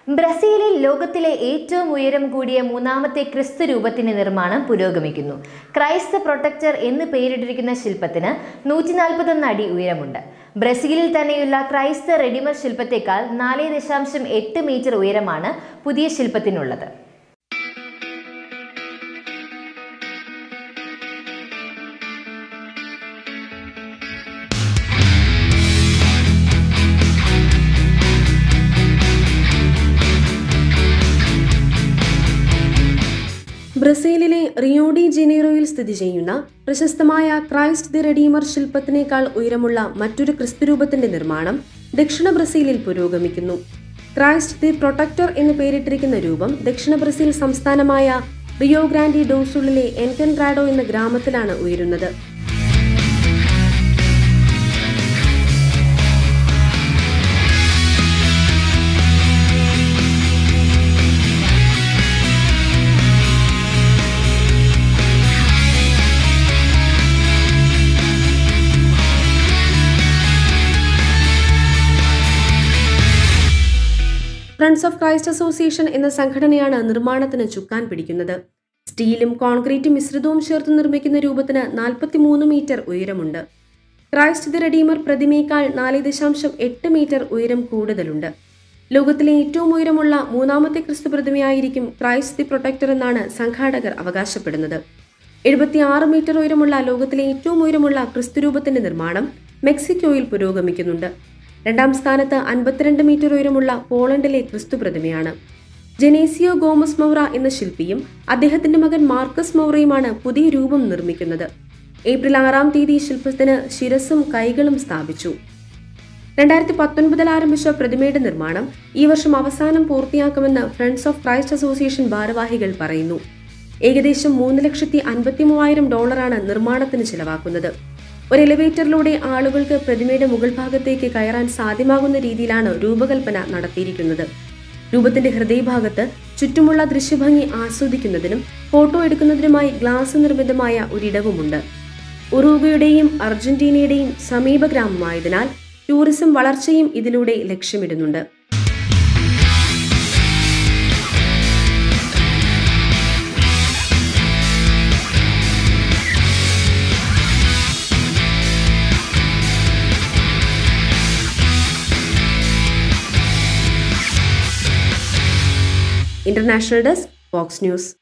ബ്രസീലിൽ ലോകത്തിലെ ഏറ്റവും ഉയരം കൂടിയ മൂന്നാമത്തെ ക്രിസ്തു രൂപത്തിന്റെ നിർമ്മാണം പുരോഗമിക്കുന്നു ക്രൈസ്ത പ്രൊട്ടക്ടർ എന്ന് പേരിട്ടിരിക്കുന്ന ശില്പത്തിന് നൂറ്റി നാൽപ്പത്തൊന്ന് അടി ഉയരമുണ്ട് ബ്രസീലിൽ തന്നെയുള്ള ക്രൈസ്ത റെഡിമർ ശില്പത്തേക്കാൾ നാല് ദശാംശം എട്ട് മീറ്റർ ഉയരമാണ് പുതിയ ശില്പത്തിനുള്ളത് ബ്രസീലിലെ റിയോഡി ജനീറോയിൽ സ്ഥിതി ചെയ്യുന്ന പ്രശസ്തമായ ക്രൈസ്റ്റ് ദി റെഡീമർ ശില്പത്തിനേക്കാൾ ഉയരമുള്ള മറ്റൊരു ക്രിസ്തുരൂപത്തിന്റെ നിർമ്മാണം ദക്ഷിണ ബ്രസീലിൽ പുരോഗമിക്കുന്നു ക്രൈസ്റ്റ് ദി പ്രൊട്ടക്ടർ എന്ന് പേരിട്ടിരിക്കുന്ന രൂപം ദക്ഷിണ ബ്രസീൽ സംസ്ഥാനമായ റിയോ ഗ്രാൻഡി ഡോസുളിലെ എൻകൻഗ്രാഡോ എന്ന ഗ്രാമത്തിലാണ് ഉയരുന്നത് ഫ്രണ്ട്സ് ഓഫ് ക്രൈസ്റ്റ് അസോസിയേഷൻ എന്ന സംഘടനയാണ് നിർമ്മാണത്തിന് ചുക്കാൻ പിടിക്കുന്നത് സ്റ്റീലും കോൺക്രീറ്റും മിശ്രിതവും ചേർത്ത് നിർമ്മിക്കുന്ന രൂപത്തിന് നാൽപ്പത്തിമൂന്ന് മീറ്റർ ഉയരമുണ്ട് ക്രൈസ്റ്റ് ദി റെഡീമർ പ്രതിമയേക്കാൾ നാല് ദശാംശം എട്ട് മീറ്റർ ഉയരം കൂടുതലുണ്ട് ലോകത്തിലെ ഏറ്റവും ഉയരമുള്ള മൂന്നാമത്തെ ക്രിസ്തു പ്രതിമയായിരിക്കും ക്രൈസ്റ്റ് ദി പ്രൊട്ടക്ടർ എന്നാണ് സംഘാടകർ അവകാശപ്പെടുന്നത് എഴുപത്തിയാറ് മീറ്റർ ഉയരമുള്ള ലോകത്തിലെ ഏറ്റവും ഉയരമുള്ള ക്രിസ്തുരൂപത്തിന്റെ നിർമ്മാണം മെക്സിക്കോയിൽ പുരോഗമിക്കുന്നുണ്ട് രണ്ടാം സ്ഥാനത്ത് അൻപത്തിരണ്ട് മീറ്റർ ഉയരമുള്ള പോളണ്ടിലെ ക്രിസ്തു പ്രതിമയാണ് ജനേസിയോ ഗോമസ് മൗറ എന്ന ശില്പിയും അദ്ദേഹത്തിന്റെ മകൻ മാർക്കസ് മൗറയുമാണ് പുതിയ രൂപം നിർമ്മിക്കുന്നത് ഏപ്രിൽ ആറാം തീയതി ശില്പത്തിന് ശിരസും കൈകളും സ്ഥാപിച്ചു രണ്ടായിരത്തി പത്തൊൻപതിൽ ആരംഭിച്ച പ്രതിമയുടെ നിർമ്മാണം ഈ വർഷം അവസാനം പൂർത്തിയാക്കുമെന്ന് ഫ്രണ്ട്സ് ഓഫ് ക്രൈസ്റ്റ് അസോസിയേഷൻ ഭാരവാഹികൾ പറയുന്നു ഏകദേശം മൂന്ന് ലക്ഷത്തി അൻപത്തി മൂവായിരം ഡോളറാണ് നിർമ്മാണത്തിന് ചിലവാക്കുന്നത് ഒരു എലിവേറ്ററിലൂടെ ആളുകൾക്ക് പ്രതിമയുടെ മുകൾ ഭാഗത്തേക്ക് കയറാൻ സാധ്യമാകുന്ന രീതിയിലാണ് രൂപകൽപ്പന നടത്തിയിരിക്കുന്നത് രൂപത്തിന്റെ ഹൃദയഭാഗത്ത് ചുറ്റുമുള്ള ദൃശ്യഭംഗി ആസ്വദിക്കുന്നതിനും ഫോട്ടോ എടുക്കുന്നതിനുമായി ഗ്ലാസ് നിർമ്മിതമായ ഒരിടവുമുണ്ട് ഉറൂഗയുടെയും അർജന്റീനയുടെയും സമീപ ഗ്രാമമായതിനാൽ ടൂറിസം വളർച്ചയും ഇതിലൂടെ ലക്ഷ്യമിടുന്നുണ്ട് ഇന്റർനാഷണൽ ഡെസ്ക് ഫോക്സ് ന്യൂസ്